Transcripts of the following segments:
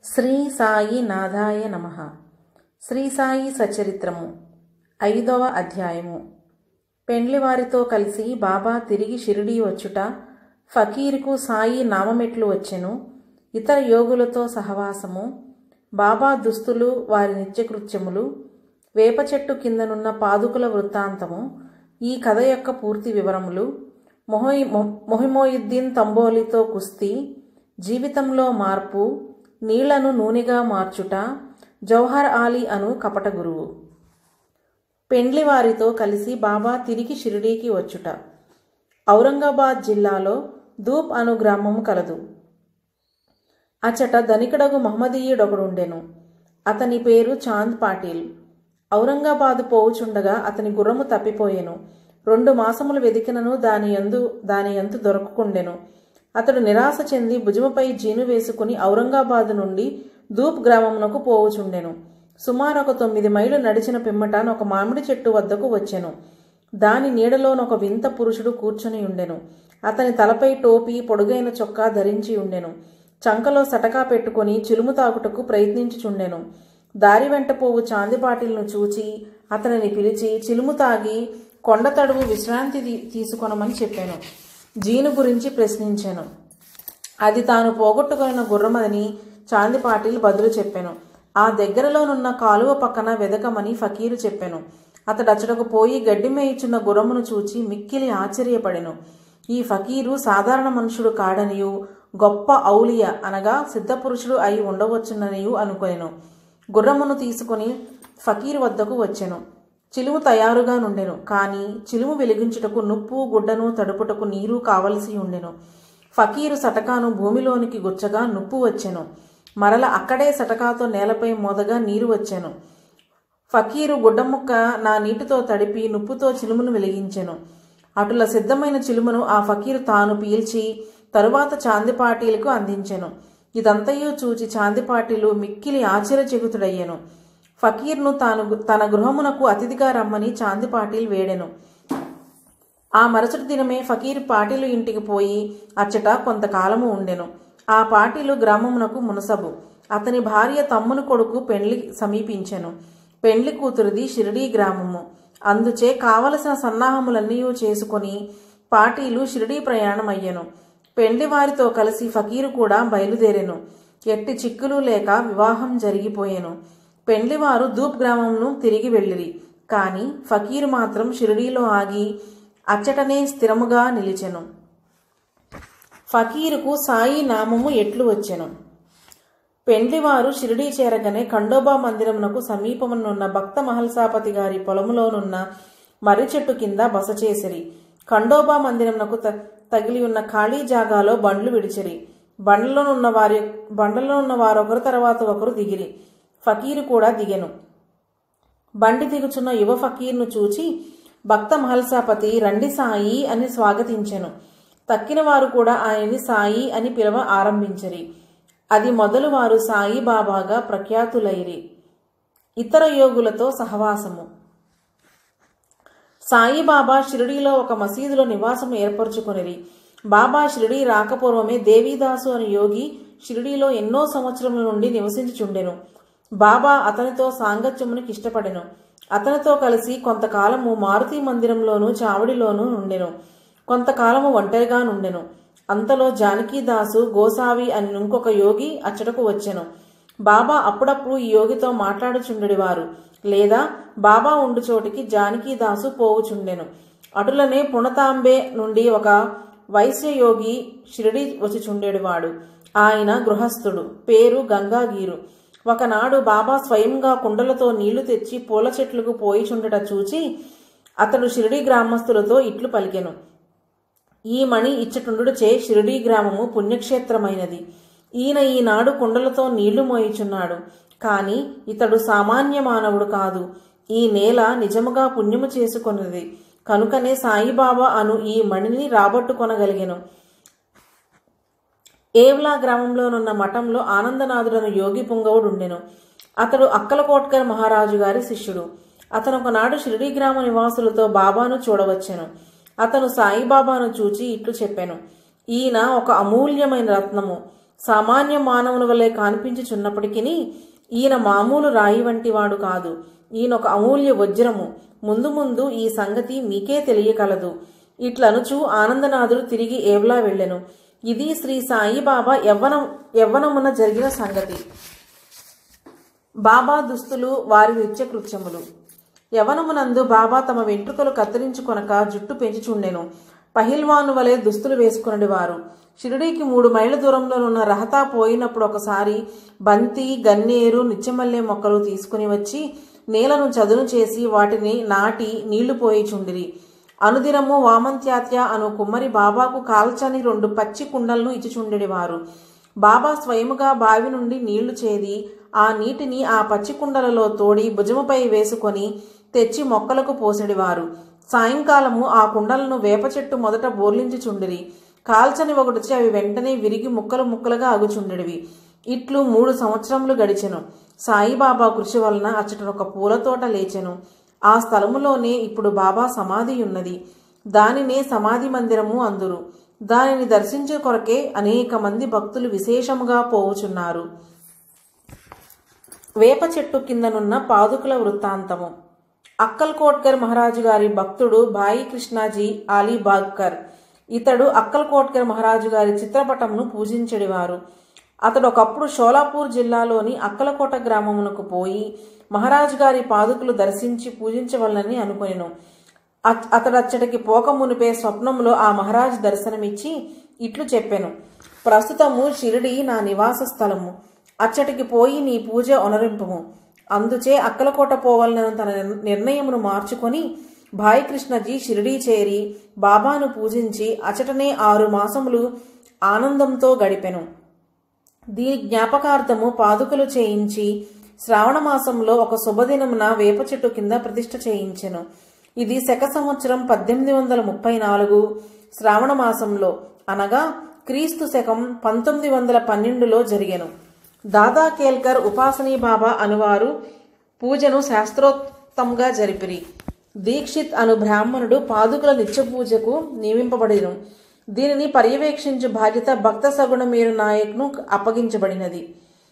శ్రీ సాయి నాథాయ నమ శ్రీ సాయి సచరిత్రము ఐదవ అధ్యాయము పెండ్లివారితో కలిసి బాబా తిరిగి షిరిడీ వచ్చుట ఫకీరుకు సాయి నామమెట్లు వచ్చెను ఇతర యోగులతో సహవాసము బాబా దుస్తులు వారి నిత్యకృత్యములు వేప చెట్టు కిందనున్న పాదుకుల వృత్తాంతము ఈ కథ యొక్క పూర్తి వివరములు మొహి మొహిమోయుద్దీన్ తంబోలితో కుస్తీ జీవితంలో మార్పు నీళ్లను నూనెగా మార్చుట జౌహర్ ఆలీ అను కపట గురువు పెండ్లివారితో కలిసి బాబా తిరిగి షిరిడీకి వచ్చుట ఔరంగాబాద్ జిల్లాలో ధూప్ అను గ్రామము కలదు అచ్చట ధనికడగు మహమ్మదీయుడొకడుండెను అతని పేరు చాంద్ పాటిల్ ఔరంగాబాదు పోవుచుండగా అతని గుర్రము తప్పిపోయెను రెండు మాసములు వెదికినను దాని యందు దాని యంతు దొరకకుండెను అతడు నిరాశ చెంది భుజముపై జీను వేసుకుని ఔరంగాబాదు నుండి ధూప్ గ్రామమునకు పోవుచుండెను సుమారు ఒక తొమ్మిది మైళ్ళు నడిచిన పిమ్మట ఒక మామిడి చెట్టు వద్దకు వచ్చెను దాని నీడలోనొక వింత పురుషుడు కూర్చొని ఉండెను అతని తలపై టోపీ పొడుగైన చొక్కా ధరించి ఉండెను చంకలో సటకా పెట్టుకుని చిలుము తాకుటకు ప్రయత్నించుచుండెను దారి వెంట పోవు చాందిపాటిల్ను చూచి అతనిని పిలిచి చిలుము తాగి కొండ తడువు విశ్రాంతి తీసుకొనమని చెప్పాను జీను గురించి ప్రశ్నించాను అది తాను పోగొట్టుకున్న గుర్రమదని చాందిపాటిల్ బదులు చెప్పాను ఆ దగ్గరలోనున్న కాలువ పక్కన వెదకమని ఫకీరు చెప్పాను అతడు అచ్చటకు పోయి గడ్డి మేయిచున్న గుర్రమును చూచి మిక్కిలి ఆశ్చర్యపడెను ఈ ఫకీరు సాధారణ మనుషుడు కాడనియు గొప్ప ఔలియ అనగా సిద్ధపురుషుడు అయి ఉండవచ్చుననియు అనుకొనెను గుర్రమును తీసుకుని ఫకీరు వద్దకు వచ్చెను చిలుము తయారుగా నుండెను కానీ చిలుము వెలిగించుటకు నుప్పు గుడ్డను తడుపుటకు నీరు కావలసి ఉండెను ఫకీరు సటకాను భూమిలోనికి గుచ్చగా నుప్పు వచ్చెను మరల అక్కడే సటకాతో నేలపై మోదగా నీరు వచ్చెను ఫకీరు గుడ్డముక్క నా నీటితో తడిపి నుప్పుతో చిలుమును వెలిగించెను అటుల సిద్ధమైన చిలుమును ఆ ఫకీరు తాను పీల్చి తరువాత చాందిపాటీలకు అందించెను ఇదంతయు చూచి చాందిపాటీలు మిక్కిలి ఆశ్చర్యచకితుడయ్యెను ఫకీర్ను తాను తన గృహమునకు అతిథిగా రమ్మని చాంది పాటిల్ వేడెను ఆ మరుసటి దినమే ఫకీర్ పాటిలు ఇంటికి పోయి అచ్చట కొంతకాలము ఉండెను ఆ పాటిలు గ్రామమునకు మునసబు అతని భార్య తమ్ముని కొడుకు పెండ్లి సమీపించెను పెండ్లి కూతురిది షిరిడీ గ్రామము అందుచే కావలసిన సన్నాహములన్నీ చేసుకొని పాటీలు షిరిడీ ప్రయాణమయ్యెను పెండ్లి వారితో కలిసి ఫకీరు కూడా బయలుదేరెను ఎట్టి చిక్కులు లేక వివాహం జరిగిపోయెను పెండ్లివారు ధూప్ గ్రామంను తిరిగి వెళ్ళిరి కాని ఫకీరు మాత్రం షిరిడీలో ఆగి అచ్చటనే స్థిరముగా నిలిచెను ఫకీరుకు సాయి నామము ఎట్లు వచ్చెను పెండ్లివారు షిరిడీ చేరగానే ఖండోబా మందిరమునకు సమీపమునున్న భక్త మహల్సాపతి గారి పొలములోనున్న మర్రి చెట్టు కింద బస చేసిరి ఖండోబా మందిరమునకు తగిలి ఉన్న ఖాళీ జాగాలో బండ్లు విడిచిరి బండ్లలోనున్న వారి బండ్లలో ఉన్న వారొకరు తర్వాత ఒకరు దిగిరి ఫకీరు కూడా దిగెను బండి దిగుచున్న యువ ఫకీర్ను చూచి భక్త మహల్సాపతి రండి సాయి అని స్వాగతించెను తక్కిన వారు కూడా ఆయన్ని సాయి అని పిలవ ఆరంభించరి అది మొదలు వారు సాయి బాబాగా ప్రఖ్యాతులైరి ఇతర యోగులతో సహవాసము సాయిబాబా షిరిడీలో ఒక మసీదులో నివాసం ఏర్పరచుకొనిరి బాబా షిరిడీ రాకపూర్వమే దేవీదాసు అనే యోగి షిరిడీలో ఎన్నో సంవత్సరముల నుండి నివసించుచుండెను బాబా అతనితో సాంగత్యమునికి ఇష్టపడెను అతనితో కలిసి కొంతకాలము మారుతి మందిరంలోనూ చావడిలోనూ నుండెను కొంతకాలము ఒంటరిగా నుండెను అంతలో జానకీదాసు గోసావి అని ఇంకొక యోగి అచ్చటకు వచ్చెను బాబా అప్పుడప్పుడు ఈ యోగితో మాట్లాడుచుండెడివారు లేదా బాబా ఉండు చోటికి జానకీదాసు పోవుచుండెను అటులనే పుణతాంబే నుండి ఒక వైశ్యయోగి షిరిడి వచ్చిచుండేవాడు ఆయన గృహస్థుడు పేరు గంగాగీరు ఒకనాడు బాబా స్వయంగా కుండలతో నీళ్లు తెచ్చి పూల చెట్లకు పోయిచుండట చూచి అతడు షిరిడీ గ్రామస్తులతో ఇట్లు పలికెను ఈ మణి ఇచ్చటుండుచే షిరిడీ గ్రామము పుణ్యక్షేత్రమైనది ఈయన ఈనాడు కుండలతో నీళ్లు మోయిచున్నాడు కాని ఇతడు సామాన్య మానవుడు కాదు ఈ నేల నిజముగా పుణ్యము చేసుకొన్నది కనుకనే సాయిబాబా అను ఈ మణిని రాబట్టుకొనగలిగెను ఏవ్లా గ్రామంలోనున్న మఠంలో ఆనందనాథుడను యోగి పుంగవుడుండెను అతడు అక్కలకోట్కర్ మహారాజు గారి శిష్యుడు అతను ఒకనాడు షిరిడీ గ్రామ నివాసులతో బాబాను చూడవచ్చెను అతను సాయిబాబాను చూచి ఇట్లు చెప్పాను ఈయన ఒక అమూల్యమైన రత్నము సామాన్య మానవుని వలె కాన్పించుచున్నప్పటికీ ఈయన మామూలు రాయి వంటి వాడు కాదు ఈయన ఒక అమూల్య వజ్రము ముందు ముందు ఈ సంగతి మీకే తెలియకలదు ఇట్లనుచు ఆనందనాథుడు తిరిగి ఏవ్లా వెళ్ళెను ఇది శ్రీ సాయిబాబా యవ్వనం యవ్వనమున జరిగిన సంగతి బాబా దుస్తులు వారి నిత్యకృత్యములు యవనమునందు బాబా తమ వెంట్రుకలు కత్తిరించుకొనక జుట్టు పెంచుచుండెను పహిల్వాను వలె దుస్తులు వేసుకునడి వారు షిరిడీకి మూడు మైళ్ళ దూరంలోనున్న రహతా పోయినప్పుడు ఒకసారి బంతి గన్నేరు నిత్యమల్లె మొక్కలు తీసుకుని వచ్చి నేలను చదును చేసి వాటిని నాటి నీళ్లు పోయిచుండిరి అనుదినము వామంత్యాత్య అను కుమ్మరి బాబాకు కాల్చని రెండు పచ్చి కుండలను ఇచ్చిచుండెడివారు బాబా స్వయముగా బావి నుండి నీళ్లు చేది ఆ నీటిని ఆ పచ్చి కుండలలో తోడి భుజముపై వేసుకొని తెచ్చి మొక్కలకు పోసెడివారు సాయంకాలము ఆ కుండలను వేప చెట్టు మొదట బోర్లించుచుండిరి కాల్చని ఒకటిచి అవి వెంటనే విరిగి ముక్కలు ముక్కలుగా అగుచుండెడివి ఇట్లు మూడు సంవత్సరములు గడిచెను సాయిబాబా కృషి వలన అచ్చట ఒక పూల తోట లేచెను ఆ స్థలములోనే ఇప్పుడు బాబా సమాధి ఉన్నది దానినే సమాధి మందిరము అందురు దానిని దర్శించే కొరకే అనేక మంది భక్తులు విశేషముగా పోవుచున్నారు వేప చెట్టు కిందనున్న పాదుకుల వృత్తాంతము అక్కల్కోట్కర్ మహారాజు గారి భక్తుడు భాయి కృష్ణాజీ అలీబాగ్కర్ ఇతడు అక్కల్కోట్కర్ మహారాజు గారి చిత్రపటంను పూజించెడివారు అతడు ఒకప్పుడు షోలాపూర్ జిల్లాలోని అక్కలకోట గ్రామమునకు పోయి మహారాజు గారి పాదుకులు దర్శించి పూజించవలనని అనుకొనెను అత్- అతడచ్చటికి పోక మునిపే స్వప్నంలో ఆ మహారాజు దర్శనమిచ్చి ఇట్లు చెప్పెను ప్రస్తుతము షిరిడి నా నివాస స్థలము అచ్చటికి పోయి నీ పూజ ఒనరింపుము అందుచే అక్కలకోట పోవాలని తన నిర్- నిర్ణయమును మార్చుకొని భాయ్ కృష్ణజీ షిరిడీ చేరి బాబాను పూజించి అచటనే ఆరు మాసములు ఆనందంతో గడిపెను దీని జ్ఞాపకార్థము పాదుకలు చేయించి శ్రావణ మాసంలో ఒక శుభదినమున వేప చెట్టు కింద ప్రతిష్ఠ చేయించెను ఇది శక సంవత్సరం పద్దెనిమిది వందల ముప్పై నాలుగు శ్రావణ మాసంలో అనగా క్రీస్తు శకం పంతొమ్మిది వందల పన్నెండులో జరిగెను దాదా కేల్కర్ ఉపాసనీ బాబా అనువారు పూజను శాస్త్రోక్తంగా జరిపిరి దీక్షిత్ అను బ్రాహ్మణుడు పాదుకుల నిత్య పూజకు నియమింపబడిను దీనిని పర్యవేక్షించు బాధ్యత భక్త సగుణ మీరు నాయక్ను అప్పగించబడినది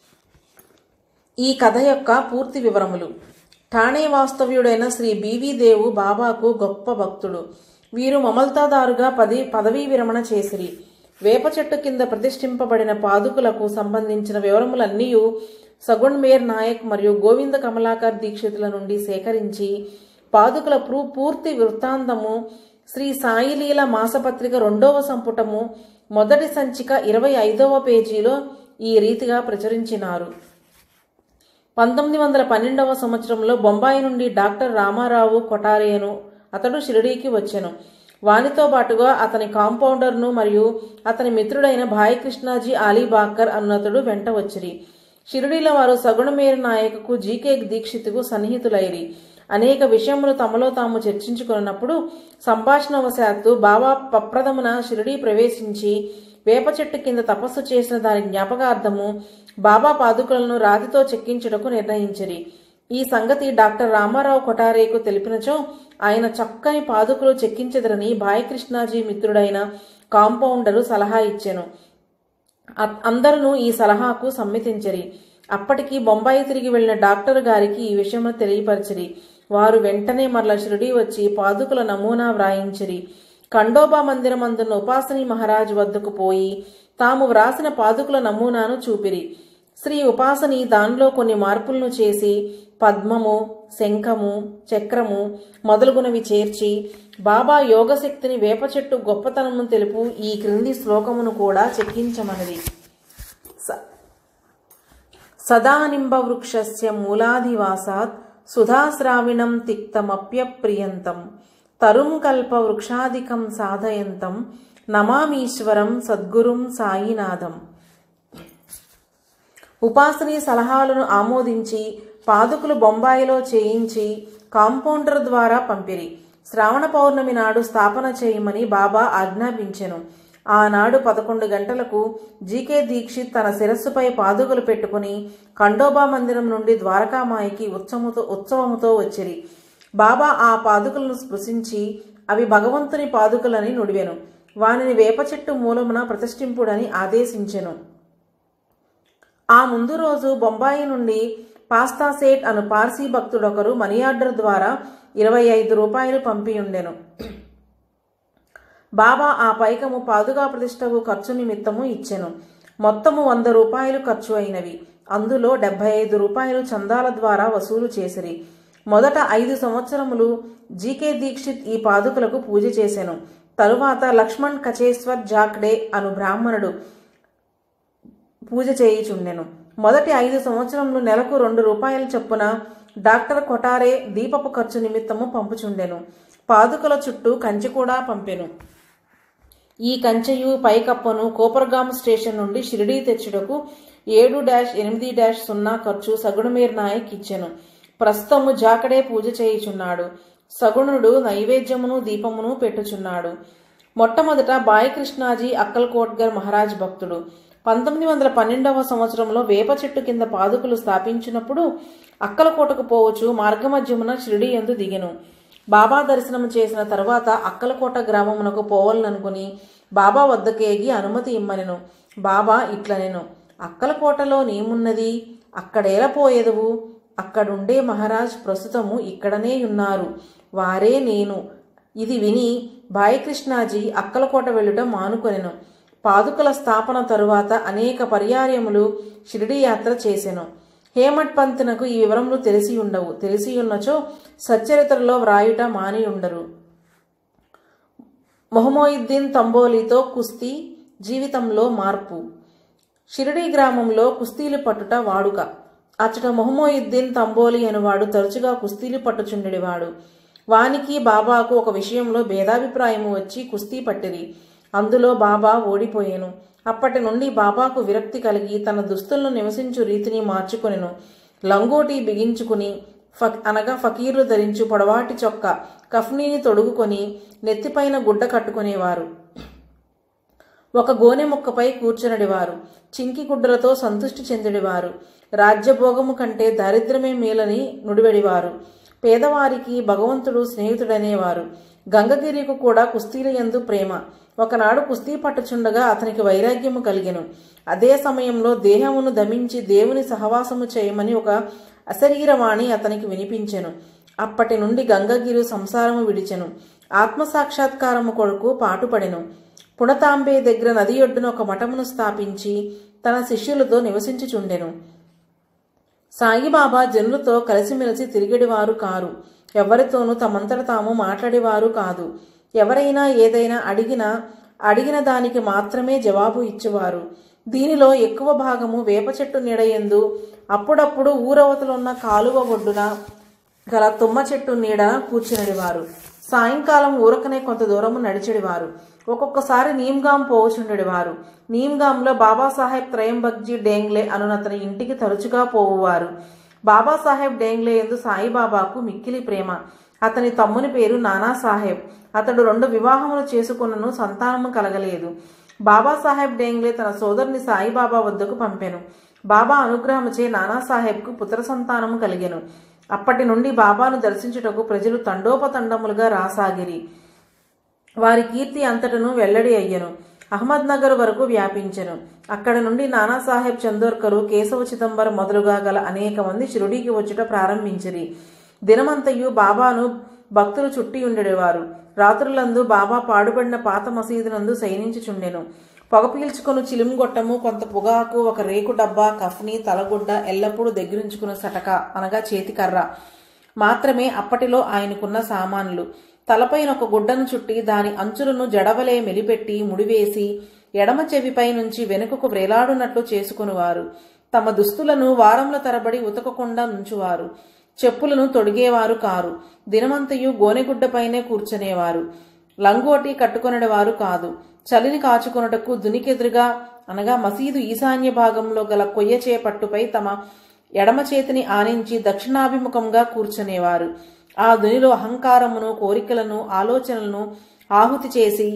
ఈ కథ యొక్క పూర్తి వివరములు ఠాణే వాస్తవ్యుడైన శ్రీ బీవీ దేవు బాబాకు గొప్ప భక్తుడు వీరు మమల్తాదారుగా పది పదవీ విరమణ చేసిరి వేప చెట్టు కింద ప్రతిష్ఠింపబడిన పాదుకులకు సంబంధించిన వివరములన్నీ సగుణ్ మేర్ నాయక్ మరియు గోవింద కమలాకర్ దీక్షితుల నుండి సేకరించి పాదుకుల ప్రూ పూర్తి వృత్తాంతము శ్రీ సాయిలీల మాసపత్రిక రెండవ సంపుటము మొదటి సంచిక ఇరవై ఐదవ పేజీలో ఈ రీతిగా ప్రచురించినారు పంతొమ్మిది వందల పన్నెండవ సంవత్సరంలో బొంబాయి నుండి డాక్టర్ రామారావు కొటారియను అతడు షిరిడీకి వచ్చెను వానితో పాటుగా అతని కాంపౌండర్ను మరియు అతని మిత్రుడైన భాయ్ కృష్ణాజీ అలీబాకర్ అన్నతడు వెంట వచ్చిరి షిరిడీల వారు సగుణమేరు నాయకుకు జీకే దీక్షితుకు సన్నిహితులైరి అనేక విషయములు తమలో తాము చర్చించుకున్నప్పుడు సంభాషణవశాత్తు బాబా పప్రదమున షిరిడీ ప్రవేశించి వేప చెట్టు కింద తపస్సు చేసిన దాని జ్ఞాపకార్థము బాబా పాదుకులను రాతితో చెక్కించుటకు నిర్ణయించిరి ఈ సంగతి డాక్టర్ రామారావు కొటారేకు తెలిపినచో ఆయన చక్కని పాదుకులు చెక్కించెదరని భాయకృష్ణాజీ మిత్రుడైన కాంపౌండరు సలహా ఇచ్చెను అ- అందరూ ఈ సలహాకు సమ్మతించరి అప్పటికి బొంబాయి తిరిగి వెళ్లిన డాక్టర్ గారికి ఈ విషయము తెలియపరిచిరి వారు వెంటనే మరల షిరిడీ వచ్చి పాదుకుల నమూనా వ్రాయించిరి ఖండోబా మందిరమందున్న ఉపాసని మహారాజు వద్దకు పోయి తాము వ్రాసిన పాదుకుల నమూనాను చూపిరి శ్రీ ఉపాసని దానిలో కొన్ని మార్పులను చేసి పద్మము శంఖము చక్రము మొదలుగునవి చేర్చి బాబా యోగశక్తిని వేప చెట్టు గొప్పతనము తెలుపు ఈ క్రింది శ్లోకమును కూడా చెక్కించమన్నది స- సదానింబవృక్షస్య మూలాధివాసాత్ సుధాశ్రావిణం తిక్తమప్యప్రియంతం తరుం కల్పవృక్షాదికం సాధయంతం నమామీశ్వరం సద్గురుం సాయినాథం ఉపాసనీ సలహాలను ఆమోదించి పాదుకులు బొంబాయిలో చేయించి కాంపౌండర్ ద్వారా పంపిరి శ్రావణ పౌర్ణమి నాడు స్థాపన చేయమని బాబా ఆజ్ఞాపించెను ఆనాడు పదకొండు గంటలకు జీకే దీక్షిత్ తన శిరస్సుపై పాదుకలు పెట్టుకుని ఖండోబా మందిరం నుండి ద్వారకామాయికి ఉత్సవముతో ఉత్సవముతో వచ్చిరి బాబా ఆ పాదుకలను స్పృశించి అవి భగవంతుని పాదుకలని నుడివెను వానిని వేప చెట్టు మూలమున ప్రతిష్ఠింపుడని ఆదేశించెను ఆ ముందు రోజు బొంబాయి నుండి పాస్తా సేట్ అను పార్సీ భక్తుడొకరు మనీ ఆర్డర్ ద్వారా ఇరవై ఐదు రూపాయలు పంపి ఉండెను బాబా ఆ పైకము పాదుగా ప్రతిష్టకు ఖర్చు నిమిత్తము ఇచ్చెను మొత్తము వంద రూపాయలు ఖర్చు అయినవి అందులో డెబ్బై ఐదు రూపాయలు చందాల ద్వారా వసూలు చేసిరి మొదట ఐదు సంవత్సరములు జీకే దీక్షిత్ ఈ పాదుకలకు పూజ చేసెను తరువాత లక్ష్మణ్ కచేశ్వర్ జాక్డే అను బ్రాహ్మణుడు పూజ చేయుచుండెను మొదటి ఐదు సంవత్సరములు నెలకు రెండు రూపాయల చొప్పున డాక్టర్ కొటారే దీపపు ఖర్చు నిమిత్తము పంపుచుండెను పాదుకల చుట్టూ కంచె కూడా పంపెను ఈ కంచెయు పైకప్పను కోపర్గాం స్టేషన్ నుండి షిరిడీ తెచ్చుటకు ఏడు డాష్ ఎనిమిది డాష్ సున్నా ఖర్చు సగుణమీర్ నాయక్ ఇచ్చెను ప్రస్తుతము జాకడే పూజ చేయుచున్నాడు సగుణుడు నైవేద్యమును దీపమును పెట్టుచున్నాడు మొట్టమొదట బాయ్ కృష్ణాజీ అక్కల్కోట్గర్ మహారాజ్ భక్తుడు పంతొమ్మిది వందల పన్నెండవ సంవత్సరంలో వేప చెట్టు కింద పాదుకులు స్థాపించినప్పుడు అక్కలకోటకు పోవచ్చు మార్గమధ్యమున షిరిడి ఎందు దిగెను బాబా దర్శనం చేసిన తర్వాత అక్కలకోట గ్రామమునకు పోవాలనుకుని బాబా వద్దకేగి అనుమతి ఇమ్మనెను బాబా ఇట్లనెను అక్కలకోటలో నేమున్నది అక్కడేల పోయేదవు అక్కడుండే మహారాజ్ ప్రస్తుతము ఇక్కడనే ఉన్నారు వారే నేను ఇది విని బాయకృష్ణాజీ అక్కలకోట వెళ్ళుట మానుకొనెను పాదుకల స్థాపన తరువాత అనేక పర్యాయములు షిరిడి యాత్ర చేసెను హేమట్ పంతునకు ఈ వివరములు తెలిసి ఉండవు తెలిసి ఉన్నచో సచ్చరిత్రలో వ్రాయుట మాని ఉండరు మొహమోయిద్దీన్ తంబోలితో కుస్తీ జీవితంలో మార్పు షిరిడి గ్రామంలో కుస్తీలు పట్టుట వాడుక అచ్చట మొహమోయిద్దీన్ తంబోలి అనువాడు తరచుగా కుస్తీలు పట్టుచుండెడివాడు వానికి బాబాకు ఒక విషయంలో భేదాభిప్రాయము వచ్చి కుస్తీ పట్టిరి అందులో బాబా ఓడిపోయాను అప్పటి నుండి బాబాకు విరక్తి కలిగి తన దుస్తులను నివసించు రీతిని మార్చుకొనెను లంగోటి బిగించుకుని ఫ అనగా ఫకీర్లు ధరించు పొడవాటి చొక్క కఫ్నీని తొడుగుకొని నెత్తిపైన గుడ్డ కట్టుకునేవారు ఒక గోనె ముక్కపై కూర్చునడివారు చింకి గుడ్డలతో సంతృష్టి చెందడివారు రాజ్యభోగము కంటే దారిద్ర్యమే మేలని నుడివెడివారు పేదవారికి భగవంతుడు స్నేహితుడనేవారు గంగగిరికి కూడా కుస్తీల యందు ప్రేమ ఒకనాడు కుస్తీ పట్టుచుండగా అతనికి వైరాగ్యము కలిగెను అదే సమయంలో దేహమును దమించి దేవుని సహవాసము చేయమని ఒక అశరీరవాణి అతనికి వినిపించెను అప్పటి నుండి గంగగిరి సంసారము విడిచెను ఆత్మసాక్షాత్కారము కొరకు పాటుపడెను పుణతాంబే దగ్గర నది ఒడ్డున ఒక మఠమును స్థాపించి తన శిష్యులతో నివసించుచుండెను సాయిబాబా జనులతో కలిసిమెలిసి తిరిగేవారు కారు ఎవరితోనూ తమంతట తాము మాట్లాడేవారు కాదు ఎవరైనా ఏదైనా అడిగినా అడిగిన దానికి మాత్రమే జవాబు ఇచ్చేవారు దీనిలో ఎక్కువ భాగము వేప చెట్టు నీడయందు అప్పుడప్పుడు ఊరవతలున్న కాలువ ఒడ్డున గల తుమ్మ చెట్టు నీడ కూర్చునడివారు సాయంకాలం ఊరకనే కొంత దూరము నడిచెడివారు ఒక్కొక్కసారి నీమ్గాం పోవచుండెడివారు నీమ్గాంలో బాబాసాహెబ్ త్రయంబక్జీ డేంగ్లే అనునతని ఇంటికి తరచుగా పోవువారు బాబాసాహెబ్ డేంగ్లే ఎందు సాయిబాబాకు మిక్కిలి ప్రేమ అతని తమ్ముని పేరు నానాసాహెబ్ అతడు రెండు వివాహములు చేసుకున్నను సంతానము కలగలేదు బాబాసాహెబ్ డేంగ్లే తన సోదరుని సాయిబాబా వద్దకు పంపెను బాబా అనుగ్రహముచే నానాసాహెబ్కు పుత్ర సంతానము కలిగెను అప్పటి నుండి బాబాను దర్శించుటకు ప్రజలు తండోపతండములుగా రాసాగిరి వారి కీర్తి అంతటను వెల్లడి అయ్యను అహ్మద్నగర్ వరకు వ్యాపించెను అక్కడ నుండి నానాసాహెబ్ చందోర్కరు కేశవ చిదంబరం మొదలుగా గల అనేక మంది షిరుడీకి వచ్చుట ప్రారంభించిరి దినమంతయు బాబాను భక్తులు చుట్టి ఉండేవారు రాత్రులందు బాబా పాడుబడిన పాత మసీదునందు శయనించుచుండెను పొగ పీల్చుకొని చిలుంగొట్టము కొంత పొగాకు ఒక రేకు డబ్బా కఫ్ని తలగుడ్డ ఎల్లప్పుడూ దగ్గరించుకున్న సటక అనగా చేతికర్ర మాత్రమే అప్పటిలో ఆయనకున్న సామాన్లు తలపైన ఒక గుడ్డను చుట్టి దాని అంచులను జడవలే మెలిపెట్టి ముడివేసి ఎడమ చెవిపై నుంచి వెనుకకు వ్రేలాడునట్లు చేసుకునివారు తమ దుస్తులను వారముల తరబడి ఉతకకుండా నుంచువారు చెప్పులను తొడిగేవారు కారు దినమంతయు గోనెగుడ్డపైనే కూర్చునేవారు లంగోటి కట్టుకొనడవారు కాదు చలిని కాచుకొనుటకు దునికెదురుగా అనగా మసీదు ఈశాన్య భాగంలో గల కొయ్య చేపట్టుపై తమ ఎడమ చేతిని ఆనించి దక్షిణాభిముఖంగా కూర్చునేవారు ఆ దునిలో అహంకారమును కోరికలను ఆలోచనలను ఆహుతి చేసి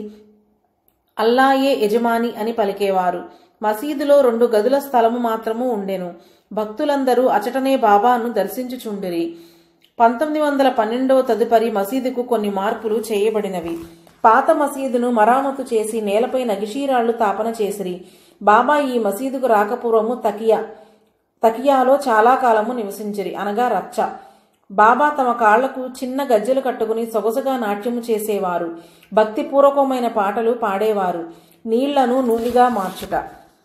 అల్లాయే యజమాని అని పలికేవారు మసీదులో రెండు గదుల స్థలము మాత్రము ఉండెను భక్తులందరూ అచటనే బాబాను దర్శించుచుండిరి పంతొమ్మిది వందల పన్నెండవ తదుపరి మసీదుకు కొన్ని మార్పులు చేయబడినవి పాత మసీదును మరామతు చేసి నేలపై నగిషీరాళ్లు తాపన చేసిరి బాబా ఈ మసీదుకు రాకపూర్వము తకియా తకియాలో చాలా కాలము నివసించిరి అనగా రచ్చ బాబా తమ కాళ్లకు చిన్న గజ్జెలు కట్టుకుని సొగసుగా నాట్యము చేసేవారు భక్తిపూర్వకమైన పాటలు పాడేవారు నీళ్లను నూనెగా మార్చుట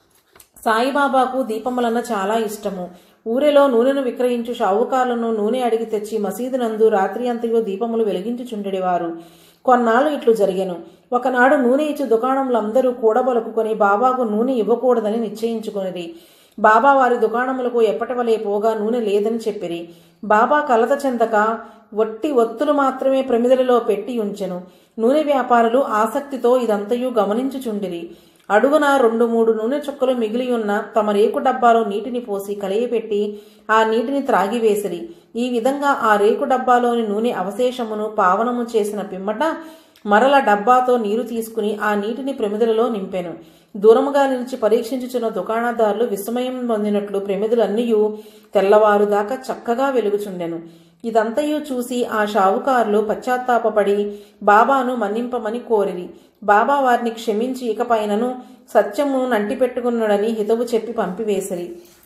సాయిబాబాకు దీపములన్న చాలా ఇష్టము ఊరిలో నూనెను విక్రయించు షావుకారులను నూనె అడిగి తెచ్చి మసీదు నందు రాత్రి అంతయో దీపములు వెలిగించుచుండెడివారు కొన్నాళ్ళు ఇట్లు జరిగెను ఒకనాడు నూనె ఇచ్చు దుకాణంలో అందరూ కూడబలుకుని బాబాకు నూనె ఇవ్వకూడదని నిశ్చయించుకునిరి బాబా వారి దుకాణములకు ఎప్పటి వలె పోగా నూనె లేదని చెప్పిరి బాబా కలత చెందక వట్టి ఒత్తులు మాత్రమే ప్రమిదలలో పెట్టి ఉంచెను నూనె వ్యాపారులు ఆసక్తితో ఇదంతయు గమనించుచుండిరి అడుగున రెండు మూడు నూనె చుక్కలు మిగిలి ఉన్న తమ రేకు డబ్బాలో నీటిని పోసి కలయపెట్టి ఆ నీటిని త్రాగివేసిరి ఈ విధంగా ఆ రేకు డబ్బాలోని నూనె అవశేషమును పావనము చేసిన పిమ్మట మరల డబ్బాతో నీరు తీసుకుని ఆ నీటిని ప్రమిదలలో నింపెను దూరముగా నిలిచి పరీక్షించుచున్న దుకాణదారులు విస్మయం పొందినట్లు ప్రమిదలన్నీయు తెల్లవారుదాకా చక్కగా వెలుగుచుండెను ఇదంతయు చూసి ఆ షావుకారులు పశ్చాత్తాపపడి బాబాను మన్నింపమని కోరిరి బాబా వారిని క్షమించి ఇకపైనను సత్యము నంటిపెట్టుకున్నాడని హితవు చెప్పి పంపివేసిరి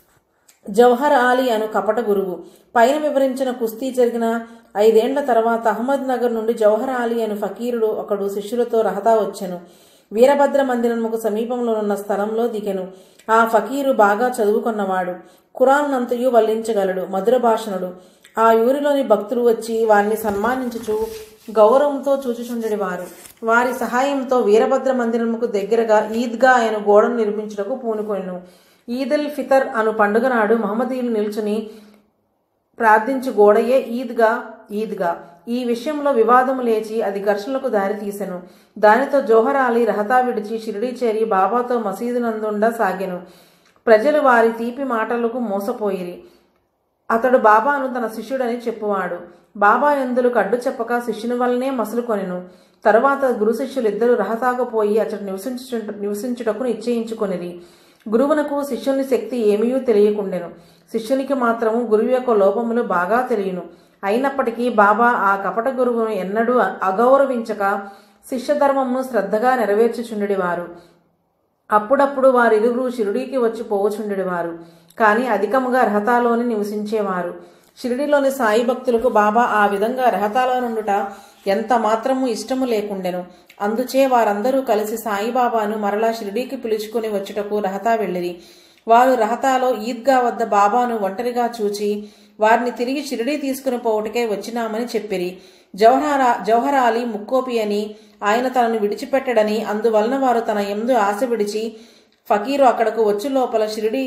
జవహర్ ఆలీ అను కపట గురువు పైన వివరించిన కుస్తీ జరిగిన ఐదేండ్ల తర్వాత అహ్మద్ నగర్ నుండి జవహర్ ఆలీ అను ఫకీరుడు ఒకడు శిష్యులతో రహతా వచ్చెను వీరభద్ర మందిరముకు సమీపంలో ఉన్న స్థలంలో దిగెను ఆ ఫకీరు బాగా చదువుకున్నవాడు ఖురాన్నంతయు వల్లించగలడు మధుర భాషణుడు ఆ ఊరిలోని భక్తులు వచ్చి వారిని సన్మానించుచు గౌరవంతో చూచుచుండెడివారు వారి సహాయంతో వీరభద్ర మందిరముకు దగ్గరగా ఈద్గా ఆయన గోడను నిర్మించుటకు పూనుకొనెను ఈదుల్ ఫితర్ అను పండుగ నాడు మహమ్మదీయులు నిల్చుని ప్రార్థించు గోడయే ఈద్గా ఈద్గా ఈ విషయంలో వివాదము లేచి అది ఘర్షణలకు దారితీసెను దానితో జోహర్ అలీ రహతా విడిచి షిరిడీ చేరి బాబాతో మసీదు నందుండా సాగెను ప్రజలు వారి తీపి మాటలకు మోసపోయిరి అతడు బాబాను తన శిష్యుడని చెప్పువాడు బాబా ఎందులు కడ్డు చెప్పక శిష్యుని వల్లనే మసులుకొనెను తరువాత గురు శిష్యులిద్దరూ రహతాకపోయి అతడు నివసించు నివసించుటకు నిశ్చయించుకొనిరి గురువునకు శిష్యుని శక్తి ఏమీయూ తెలియకుండెను శిష్యునికి మాత్రము గురువు యొక్క లోపములు బాగా తెలియను అయినప్పటికీ బాబా ఆ కపట గురువును ఎన్నడూ అగౌరవించక శిష్యధర్మమును శ్రద్ధగా నెరవేర్చుచుండెడివారు అప్పుడప్పుడు వారిరువురు షిరుడీకి వచ్చి పోవచుండెడివారు కానీ అధికముగా రహతాలోని నివసించేవారు షిరిడిలోని సాయి భక్తులకు బాబా ఆ విధంగా రహతాలో నుండుట ఎంత మాత్రము ఇష్టము లేకుండెను అందుచే వారందరూ కలిసి సాయిబాబాను మరలా షిరిడీకి పిలుచుకుని వచ్చుటకు రహతా వెళ్ళిరి వారు రహతాలో ఈద్గా వద్ద బాబాను ఒంటరిగా చూచి వారిని తిరిగి షిరిడీ తీసుకుని పోవటకే వచ్చినామని చెప్పిరి జవహరా జవహర్ అలీ ముక్కోపి అని ఆయన తనను విడిచిపెట్టడని అందువలన వారు తన ఎందు ఆశ విడిచి ఫకీరు అక్కడకు వచ్చు లోపల షిరిడి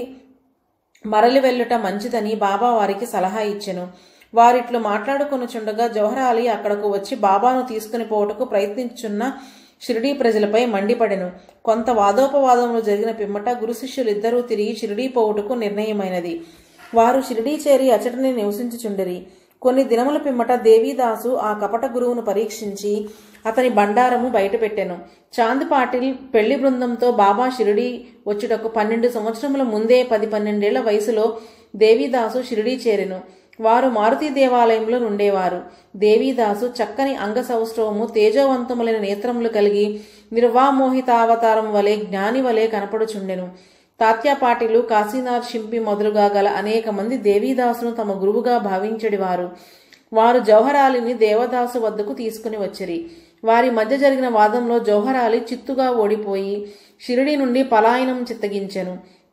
మరలి వెళ్ళుట మంచిదని బాబా వారికి సలహా ఇచ్చెను వారిట్లు మాట్లాడుకొనుచుండగా జవహర్ అలీ అక్కడకు వచ్చి బాబాను తీసుకుని పోవటకు ప్రయత్నించున్న షిరిడీ ప్రజలపై మండిపడెను కొంత వాదోపవాదములు జరిగిన పిమ్మట గురు శిష్యులిద్దరూ తిరిగి షిరిడీ పోవుటకు నిర్ణయమైనది వారు షిరిడీ చేరి అచటని నివసించుచుండిరి కొన్ని దినముల పిమ్మట దేవీదాసు ఆ కపట గురువును పరీక్షించి అతని బండారము బయటపెట్టెను చాంద్ పాటిల్ పెళ్లి బృందంతో బాబా షిరిడీ వచ్చుటకు పన్నెండు సంవత్సరముల ముందే పది పన్నెండేళ్ల వయసులో దేవీదాసు షిరిడీ చేరెను వారు మారుతి దేవాలయంలో నుండేవారు దేవీదాసు చక్కని అంగసౌష్ఠవము తేజోవంతములైన నేత్రములు కలిగి నిర్వామోహితావతారం వలె జ్ఞాని వలె కనపడుచుండెను తాత్యాపాటిలు కాశీనాథ్ షింపి మొదలుగా గల అనేక మంది దేవీదాసును తమ గురువుగా భావించడివారు వారు జౌహరాలిని దేవదాసు వద్దకు తీసుకుని వచ్చిరి వారి మధ్య జరిగిన వాదంలో జౌహరాలి చిత్తుగా ఓడిపోయి షిరిడి నుండి పలాయనం చిత్తగించెను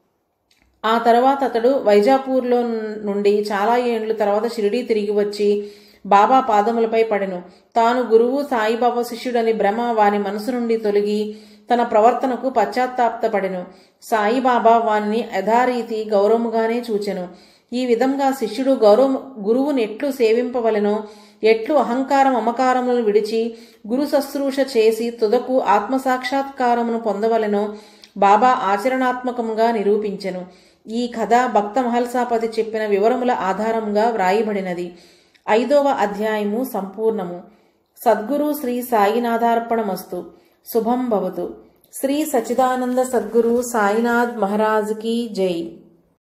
ఆ తర్వాత అతడు వైజాపూర్లో నుండి చాలా ఏండ్లు తర్వాత షిరిడీ తిరిగి వచ్చి బాబా పాదములపై పడెను తాను గురువు సాయిబాబా శిష్యుడని భ్రమ వాని మనసు నుండి తొలగి తన ప్రవర్తనకు పశ్చాత్తాపడెను సాయిబాబా వానిని యథారీతి గౌరవముగానే చూచెను ఈ విధంగా శిష్యుడు గౌరవ గురువుని ఎట్లు సేవింపవలెనో ఎట్లు అహంకారం అమకారములను విడిచి గురు శుశ్రూష చేసి తుదకు ఆత్మసాక్షాత్కారమును పొందవలెనో బాబా ఆచరణాత్మకముగా నిరూపించెను ఈ కథ భక్త మహల్సాపతి చెప్పిన వివరముల ఆధారముగా వ్రాయబడినది ఐదవ అధ్యాయము సంపూర్ణము సద్గురు శ్రీ సాయినాథార్పణమస్తు శుభం భవతు శ్రీ సచిదానంద సద్గురు సాయినాథ్ మహారాజ్ కీ జై